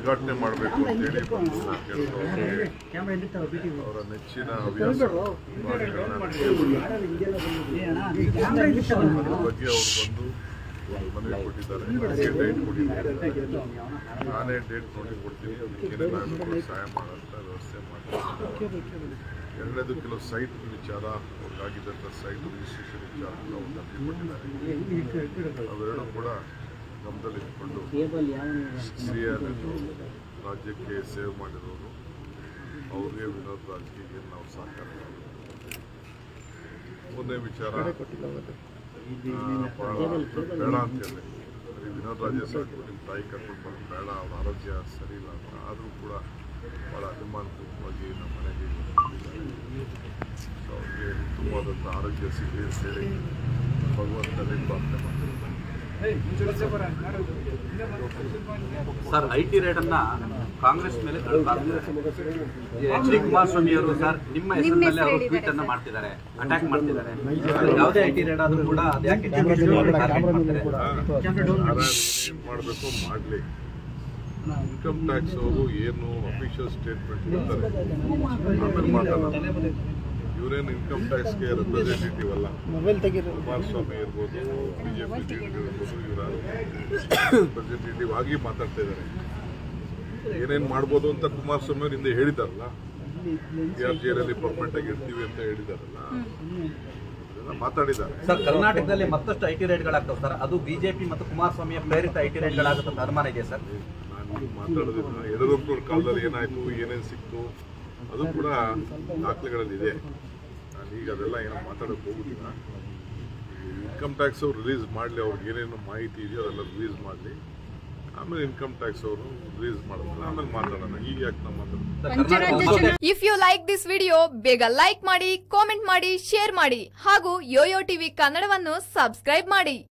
ಉದ್ಘಾಟನೆ ಮಾಡಬೇಕು ಅಂತೇಳಿ ಬಂದು ಕೆಲಸದವ್ರಿಗೆ ಅವರ ನೆಚ್ಚಿನ ಹವ್ಯಾಸ ಬಾಡಿಗಳನ್ನ ಅದ್ರ ಬಗ್ಗೆ ಅವರು ಬಂದು ಒಂದು ಮನವಿ ಕೊಟ್ಟಿದ್ದಾರೆ ನನಗೆ ಡೇಟ್ ಕೊಟ್ಟಿದ್ದಾರೆ ನಾನೇ ಡೇಟ್ ನೋಡಿ ಕೊಡ್ತೀನಿ ಅದಕ್ಕೆ ನಾನು ಕೂಡ ಸಹಾಯ ಮಾಡೋಂಥ ವ್ಯವಸ್ಥೆ ಮಾಡ್ತೀನಿ ಎರಡನೇದು ಕೆಲವು ಸೈಟ್ ವಿಚಾರ ಅವ್ರಿಗಾಗಿದ್ದಂಥ ಸೈಟ್ ರಿಜಿಸ್ಟ್ರೇಷನ್ ವಿಚಾರ ಕೂಡ ಒಂದು ಅರ್ಜಿ ಕೊಟ್ಟಿದ್ದಾರೆ ಅವೆರಡೂ ಕೂಡ ಗಮನದಲ್ಲಿ ಇಟ್ಕೊಂಡು ಹಿರಿಯರನ್ನು ರಾಜ್ಯಕ್ಕೆ ಸೇವ್ ಮಾಡಿರೋರು ಅವ್ರಿಗೆ ವಿನೋದ್ ರಾಜ್ಗೆ ನಾವು ಸಹಕಾರ ಮಾಡ್ಬೇಕು. ಮುಂದೆ ವಿಚಾರ ಆ, ಬಹಳ ಬೇಡ ಅಂತ ಹೇಳಿ ಬರೀ ವಿನೋದ್ ರಾಜೇ ಸಾಕು ನಿಮ್ಮ ತಾಯಿ ಕರ್ಕೊಂಡು ಬರೋದು ಬೇಡ ಅವ್ರ ಆರೋಗ್ಯ ಸರಿ ಇಲ್ಲ ಅಂತ ಆದರೂ ಕೂಡ ಭಾಳ ಅಭಿಮಾನಪೂರ್ವಕವಾಗಿ ನಮ್ಮ ಮನೆಗೆ ಬಂದಿದ್ದಾರೆ ಸೊ ಅವ್ರಿಗೆ ಉತ್ತಮವಾದಂಥ ಆರೋಗ್ಯ ಸಿಗಲಿ ಅಂತ ಹೇಳಿ ಭಗವಂತನಲ್ಲಿ ಪ್ರಾರ್ಥನೆ ಮಾಡ್ತಿರ್ತಾರೆ ಸರ್ ಐ ಟಿ ರೇಡ್ ಅನ್ನ ಕಾಂಗ್ರೆಸ್ ಮೇಲೆ ಎಚ್ ಡಿ ಕುಮಾರಸ್ವಾಮಿ ಅವರು ಸರ್ ನಿಮ್ಮ ಹೆಸರು ಮೇಲೆ ಅವರು ಟ್ವೀಟ್ ಅನ್ನ ಮಾಡ್ತಿದ್ದಾರೆ ಅಟ್ಯಾಕ್ ಮಾಡ್ತಿದ್ದಾರೆ ಯಾವುದೇ ಐ ಟಿ ರೇಡ್ ಆದ್ರೂ ಕೂಡ ಅದು ಯಾಕೆ ಟಾರ್ಗೆಟ್ ಮಾಡ್ತಾರೆ ಏನ್ ಮಾಡಬೇಕು ಮಾಡಲಿ ಇನ್ಕಮ್ ಟ್ಯಾಕ್ಸ್ ಅವರು ಏನು ಅಫಿಷಿಯಲ್ ಸ್ಟೇಟ್ಮೆಂಟ್ ಕೊಡ್ತಾರೆ ಆಮೇಲೆ ಮಾತಾಡೋಣ ಇವರೇನು ಇನ್ಕಮ್ ಟ್ಯಾಕ್ಸ್ಗೆ ರೆಪ್ರೆಸೆಂಟೇಟಿವ್ ಅಲ್ಲ ಕುಮಾರಸ್ವಾಮಿ ಇರ್ಬೋದು ಬಿಜೆಪಿ ಲೀಡರ್ ಇರ್ಬೋದು ಇವರ ರೆಪ್ರೆಸೆಂಟೇಟಿವ್ ಆಗಿ ಮಾತಾಡ್ತಾ ಇದ್ದಾರೆ ಏನೇನು ಮಾಡ್ಬೋದು ಅಂತ ಕುಮಾರಸ್ವಾಮಿ ಅವರು ಹಿಂದೆ ಹೇಳಿದಾರಲ್ಲ ಪಿ ಆರ್ ಜಿಯಲ್ಲಿ ಪರ್ಮನೆಂಟ್ ಆಗಿ ಇರ್ತೀವಿ ಅಂತ ಹೇಳಿದಾರಲ್ಲ ಅದೆಲ್ಲ ಮಾತಾಡಿದ್ದಾರೆ ಸರ್ ಕರ್ನಾಟಕದಲ್ಲಿ ಮತ್ತಷ್ಟು ಐ ಟಿ ರೇಡ್ಗಳಾಗ್ತವೆ ಸರ್ ಅದು ಬಿಜೆಪಿ ಮತ್ತು ಕುಮಾರಸ್ವಾಮಿಯ ಪ್ರೇರಿತ ಐ ಟಿ ರೇಡ್ಗಳಾಗುತ್ತೆ ಅಂತ ಅನುಮಾನ ಇದೆ ಸರ್ ನಾನು ಮಾತಾಡೋದಿಲ್ಲ ಯಡಿಯೂರಪ್ಪನವ್ರ ಕಾಲದಲ್ಲಿ ಏನಾಯ್ತು ಏನೇನು ಸಿಕ್ತು ಅದು ಕೂಡ ದಾಖಲೆಗಳಲ್ಲಿದೆ ನಾನು ಈಗ ಅದೆಲ್ಲ ಏನೋ ಮಾತಾಡೋಕೆ ಹೋಗುದಿಲ್ಲ ಇನ್ಕಮ್ ಟ್ಯಾಕ್ಸ್ ಅವ್ರು ರಿಲೀಸ್ ಮಾಡಲಿ ಅವ್ರಿಗೆ ಏನೇನು ಮಾಹಿತಿ ಇದೆಯೋ ಅದೆಲ್ಲ ರಿಲೀಸ್ ಮಾಡಲಿ ಆಮೇಲೆ ಇನ್ಕಮ್ ಟ್ಯಾಕ್ಸ್ ಅವರು ರಿಲೀಸ್ ಮಾಡೋದಿಲ್ಲ ಆಮೇಲೆ ಮಾತಾಡೋಣ ಈಗ ಯಾಕೆ ನಾವು ಮಾತಾಡೋದು sir, Karnataka if you like this video ಬೇಗ ಲೈಕ್ ಮಾಡಿ ಕಾಮೆಂಟ್ ಮಾಡಿ ಶೇರ್ ಮಾಡಿ ಹಾಗೂ ಯೋಯೋ ಟಿವಿ ಕನ್ನಡವನ್ನು ಸಬ್ಸ್ಕ್ರೈಬ್ ಮಾಡಿ